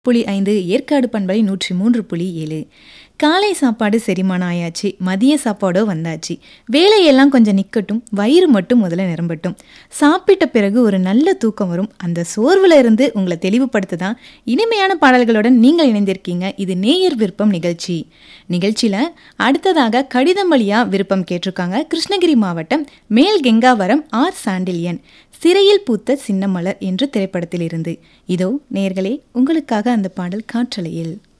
புள்ளி ஐந்து ஏற்காடு பண்பலை நூற்றி மூன்று புள்ளி ஏழு காலை சாப்பாடு செரிமானம் ஆயாச்சு மதிய சாப்பாடோ வந்தாச்சு வேலையெல்லாம் கொஞ்சம் நிக்கட்டும் வயிறு மட்டும் முதல்ல நிரம்பட்டும் சாப்பிட்ட பிறகு ஒரு நல்ல தூக்கம் வரும் அந்த சோர்வுல இருந்து உங்களை தெளிவுபடுத்த தான் இனிமையான பாடல்களுடன் நீங்கள் இணைந்திருக்கீங்க இது நேயர் விருப்பம் நிகழ்ச்சி நிகழ்ச்சியில அடுத்ததாக கடிதம் வழியா விருப்பம் கேட்டிருக்காங்க கிருஷ்ணகிரி மாவட்டம் மேல் கெங்காவரம் ஆர் சாண்டில்யன் சிறையில் பூத்த சின்னமலர் என்ற திரைப்படத்திலிருந்து இதோ நேயர்களே உங்களுக்காக அந்த பாடல் காற்றலையில்